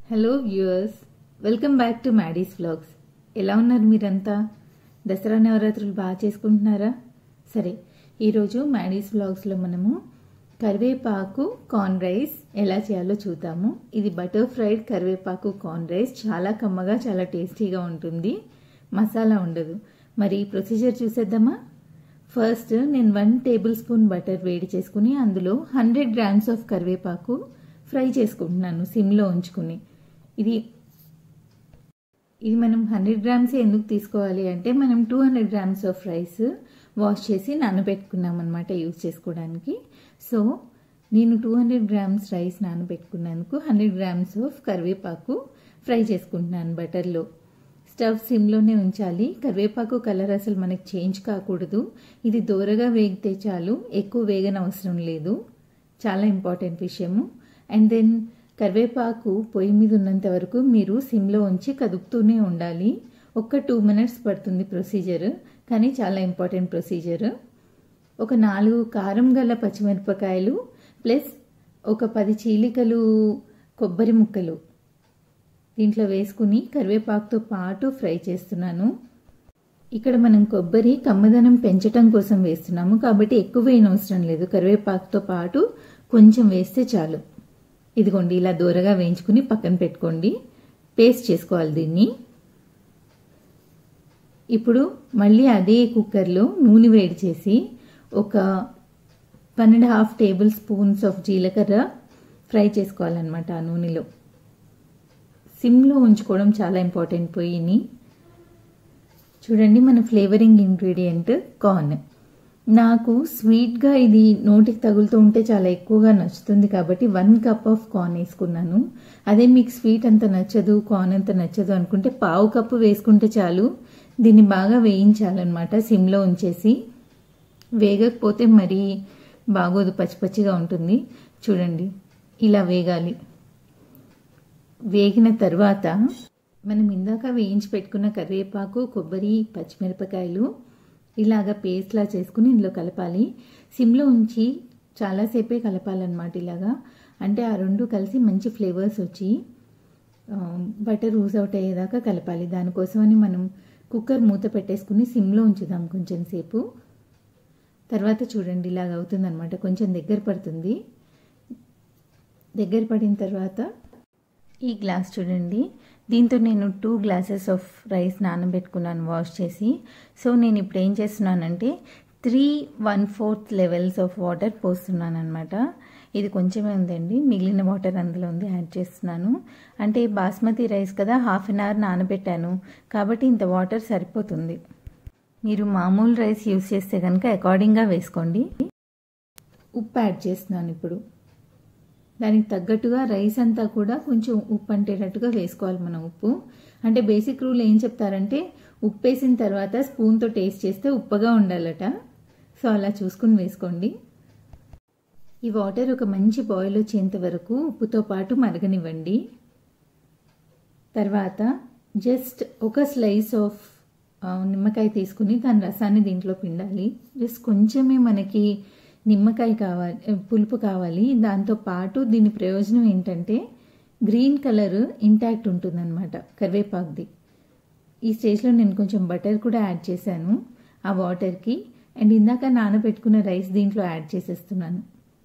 hello viewers welcome back to Maddy's vlogs ఎలా ఉన్నారు మీరంతా దసరా నవరాత్రులు బాగా చేసుకుంటున్నారా సరే ఈరోజు మ్యాడీస్ వ్లాగ్స్లో మనము కరివేపాకు కార్న్ రైస్ ఎలా చేయాలో చూద్దాము ఇది బటర్ ఫ్రైడ్ కరివేపాకు కార్న్ రైస్ చాలా కమ్మగా చాలా టేస్టీగా ఉంటుంది మసాలా ఉండదు మరి ప్రొసీజర్ చూసేద్దామా ఫస్ట్ నేను వన్ టేబుల్ స్పూన్ బటర్ వేడి చేసుకుని అందులో హండ్రెడ్ గ్రామ్స్ ఆఫ్ కరివేపాకు ఫ్రై చేసుకుంటున్నాను సిమ్లో ఉంచుకుని ఇది ఇది మనం హండ్రెడ్ గ్రామ్స్ ఎందుకు తీసుకోవాలి అంటే మనం two hundred grams of rice wash చేసి నానబెట్టుకున్నాం అనమాట యూజ్ చేసుకోవడానికి సో నేను టూ హండ్రెడ్ గ్రామ్స్ రైస్ నానబెట్టుకున్నందుకు హండ్రెడ్ గ్రామ్స్ ఆఫ్ కరివేపాకు ఫ్రై చేసుకుంటున్నాను బటర్లో స్టవ్ సిమ్లోనే ఉంచాలి కరివేపాకు కలర్ అసలు మనకి చేంజ్ కాకూడదు ఇది దూరగా వేగితే చాలు ఎక్కువ వేగన అవసరం లేదు చాలా ఇంపార్టెంట్ విషయము అండ్ దెన్ కరివేపాకు పొయ్యి మీద ఉన్నంత వరకు మీరు సిమ్లో ఉంచి కదుపుతూనే ఉండాలి ఒక్క టూ మినిట్స్ పడుతుంది ప్రొసీజర్ కానీ చాలా ఇంపార్టెంట్ ప్రొసీజర్ ఒక నాలుగు కారం గల పచ్చిమిరపకాయలు ప్లస్ ఒక పది చీలికలు కొబ్బరి ముక్కలు దీంట్లో వేసుకుని కరివేపాకుతో పాటు ఫ్రై చేస్తున్నాను ఇక్కడ మనం కొబ్బరి కమ్మదనం పెంచటం కోసం వేస్తున్నాము కాబట్టి ఎక్కువ వేయనవసరం లేదు కరివేపాకుతో పాటు కొంచెం వేస్తే చాలు ఇదిగోండి ఇలా దూరగా వేయించుకుని పక్కన పెట్టుకోండి పేస్ట్ చేసుకోవాలి దీన్ని ఇప్పుడు మళ్ళీ అదే కుక్కర్లో నూనె వేడి చేసి ఒక one and half tablespoons of జీలకర్ర ఫ్రై చేసుకోవాలన్నమాట ఆ నూనెలో సిమ్లో ఉంచుకోవడం చాలా ఇంపార్టెంట్ పొయ్యిని చూడండి మన ఫ్లేవరింగ్ ఇంగ్రీడియంట్ కార్న్ నాకు స్వీట్గా ఇది నోటికి తగులుతూ ఉంటే చాలా ఎక్కువగా నచ్చుతుంది కాబట్టి వన్ కప్ ఆఫ్ కార్న్ వేసుకున్నాను అదే మీకు స్వీట్ అంత నచ్చదు కార్న్ అంత నచ్చదు అనుకుంటే పావు కప్పు వేసుకుంటే చాలు దీన్ని బాగా వేయించాలన్నమాట సిమ్లో ఉంచేసి వేగకపోతే మరీ బాగోదు పచ్చి పచ్చిగా ఉంటుంది చూడండి ఇలా వేగాలి వేగిన తర్వాత మనం ఇందాక వేయించి పెట్టుకున్న కరివేపాకు కొబ్బరి పచ్చిమిరపకాయలు ఇలాగ పేస్ట్లా చేసుకుని ఇందులో కలపాలి సిమ్లో ఉంచి చాలాసేపే కలపాలన్నమాట ఇలాగా అంటే ఆ రెండు కలిసి మంచి ఫ్లేవర్స్ వచ్చి బటర్ యూజ్ అవుట్ అయ్యేదాకా కలపాలి దానికోసమని మనం కుక్కర్ మూత పెట్టేసుకుని సిమ్లో ఉంచుదాం కొంచెం సేపు తర్వాత చూడండి ఇలాగ అవుతుందన్నమాట కొంచెం దగ్గర పడుతుంది దగ్గర పడిన తర్వాత ఈ గ్లాస్ చూడండి దీంతో నేను టూ గ్లాసెస్ ఆఫ్ రైస్ నానబెట్టుకున్నాను వాష్ చేసి సో నేను ఇప్పుడు ఏం చేస్తున్నానంటే three one fourth levels of water పోస్తున్నాను అనమాట ఇది కొంచెమే ఉందండి మిగిలిన వాటర్ అందులో ఉంది యాడ్ చేస్తున్నాను అంటే బాస్మతి రైస్ కదా హాఫ్ అన్ అవర్ నానబెట్టాను కాబట్టి ఇంత వాటర్ సరిపోతుంది మీరు మామూలు రైస్ యూస్ చేస్తే కనుక అకార్డింగ్గా వేసుకోండి ఉప్పు యాడ్ చేస్తున్నాను ఇప్పుడు దానికి తగ్గట్టుగా రైస్ అంతా కూడా కొంచెం ఉప్పు అంటేటట్టుగా వేసుకోవాలి మనం ఉప్పు అంటే బేసిక్ రూల్ ఏం చెప్తారంటే ఉప్పు వేసిన తర్వాత స్పూన్తో టేస్ట్ చేస్తే ఉప్పగా ఉండాలట సో అలా చూసుకుని వేసుకోండి ఈ వాటర్ ఒక మంచి బాయిల్ వచ్చేంత వరకు ఉప్పుతో పాటు మరగనివ్వండి తర్వాత జస్ట్ ఒక స్లైస్ ఆఫ్ నిమ్మకాయ తీసుకుని దాని రసాన్ని దీంట్లో పిండాలి జస్ట్ కొంచెమే మనకి నిమ్మకాయ కావాలి పులుపు కావాలి దాంతో పాటు దీని ప్రయోజనం ఏంటంటే గ్రీన్ కలర్ ఇంటాక్ట్ ఉంటుందన్నమాట కరివేపాకుది ఈ స్టేజ్లో నేను కొంచెం బటర్ కూడా యాడ్ చేశాను ఆ వాటర్కి అండ్ ఇందాక నానబెట్టుకున్న రైస్ దీంట్లో యాడ్ చేసేస్తున్నాను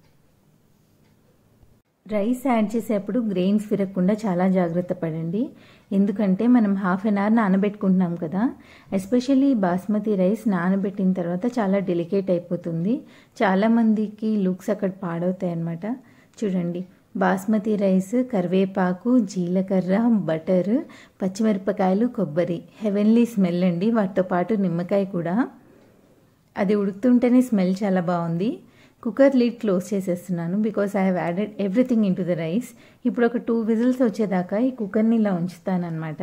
రైస్ యాడ్ చేసేటప్పుడు గ్రెయిన్స్ విరగకుండా చాలా జాగ్రత్త పడండి ఎందుకంటే మనం హాఫ్ అన్ అవర్ నానబెట్టుకుంటున్నాం కదా ఎస్పెషల్లీ బాస్మతి రైస్ నానబెట్టిన తర్వాత చాలా డెలికేట్ అయిపోతుంది చాలామందికి లుక్స్ అక్కడ పాడవుతాయి అన్నమాట చూడండి బాస్మతి రైస్ కరివేపాకు జీలకర్ర బటర్ పచ్చిమిరపకాయలు కొబ్బరి హెవెన్లీ స్మెల్ అండి వాటితో పాటు నిమ్మకాయ కూడా అది ఉడుకుతుంటేనే స్మెల్ చాలా బాగుంది కుక్కర్ లిడ్ క్లోజ్ చేసేస్తున్నాను because I have added everything into the rice ఇప్పుడు ఒక టూ విజిల్స్ వచ్చేదాకా ఈ కుక్కర్ని ఇలా ఉంచుతానమాట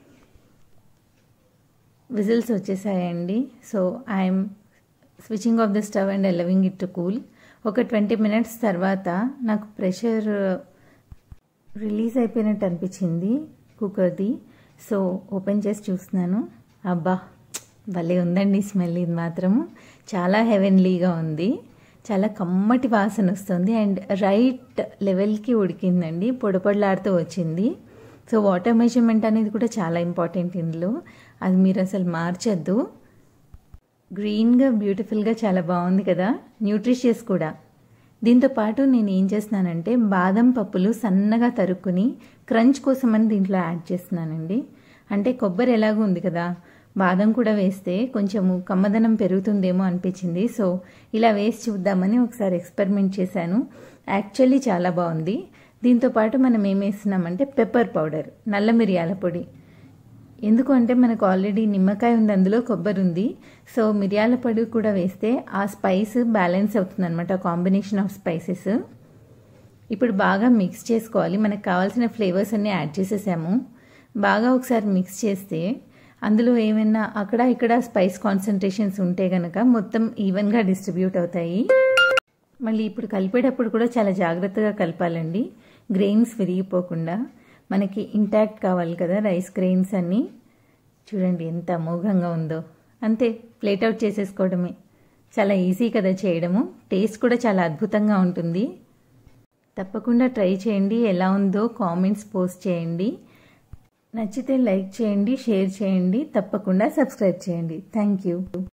విజిల్స్ వచ్చేసాయండి so I'm switching off the stove and allowing it to cool ఒక ట్వంటీ మినిట్స్ తర్వాత నాకు ప్రెషర్ రిలీజ్ అయిపోయినట్టు అనిపించింది కుక్కర్ది సో ఓపెన్ చేసి చూస్తున్నాను అబ్బా భలే ఉందండి స్మెల్ ఇది మాత్రము చాలా హెవెన్లీగా ఉంది చాలా కమ్మటి వాసన వస్తుంది అండ్ రైట్ లెవెల్కి ఉడికిందండి పొడపొడలాడుతూ వచ్చింది సో వాటర్ మెజర్మెంట్ అనేది కూడా చాలా ఇంపార్టెంట్ ఇందులో అది మీరు అసలు మార్చొద్దు గ్రీన్గా బ్యూటిఫుల్గా చాలా బాగుంది కదా న్యూట్రిషియస్ కూడా దీంతో పాటు నేను ఏం చేస్తున్నానంటే బాదం పప్పులు సన్నగా తరుక్కుని క్రంచ్ కోసం అని దీంట్లో యాడ్ చేస్తున్నానండి అంటే కొబ్బరి ఎలాగో ఉంది కదా బాదం కూడా వేస్తే కొంచెము కమ్మదనం పెరుగుతుందేమో అనిపించింది సో ఇలా వేసి చూద్దామని ఒకసారి ఎక్స్పెరిమెంట్ చేశాను యాక్చువల్లీ చాలా బాగుంది దీంతో పాటు మనం ఏం వేస్తున్నామంటే పెప్పర్ పౌడర్ నల్ల మిరియాల పొడి ఎందుకు అంటే మనకు ఆల్రెడీ నిమ్మకాయ ఉంది అందులో కొబ్బరి ఉంది సో మిరియాల పొడి కూడా వేస్తే ఆ స్పైస్ బ్యాలెన్స్ అవుతుంది అనమాట కాంబినేషన్ ఆఫ్ స్పైసెస్ ఇప్పుడు బాగా మిక్స్ చేసుకోవాలి మనకు కావాల్సిన ఫ్లేవర్స్ అన్నీ యాడ్ చేసేసాము బాగా ఒకసారి మిక్స్ చేస్తే అందులో ఏమైనా అక్కడ ఇక్కడ స్పైస్ కాన్సన్ట్రేషన్స్ ఉంటే కనుక మొత్తం ఈవెన్గా డిస్ట్రిబ్యూట్ అవుతాయి మళ్ళీ ఇప్పుడు కలిపేటప్పుడు కూడా చాలా జాగ్రత్తగా కలపాలండి గ్రెయిన్స్ విరిగిపోకుండా మనకి ఇంటాక్ట్ కావాలి కదా రైస్ గ్రెయిన్స్ అన్నీ చూడండి ఎంత అమోఘంగా ఉందో అంతే ప్లేట్ అవుట్ చేసేసుకోవడమే చాలా ఈజీ కదా చేయడము టేస్ట్ కూడా చాలా అద్భుతంగా ఉంటుంది తప్పకుండా ట్రై చేయండి ఎలా ఉందో కామెంట్స్ పోస్ట్ చేయండి నచ్చితే లైక్ చేయండి షేర్ చేయండి తప్పకుండా సబ్స్క్రైబ్ చేయండి థ్యాంక్ యూ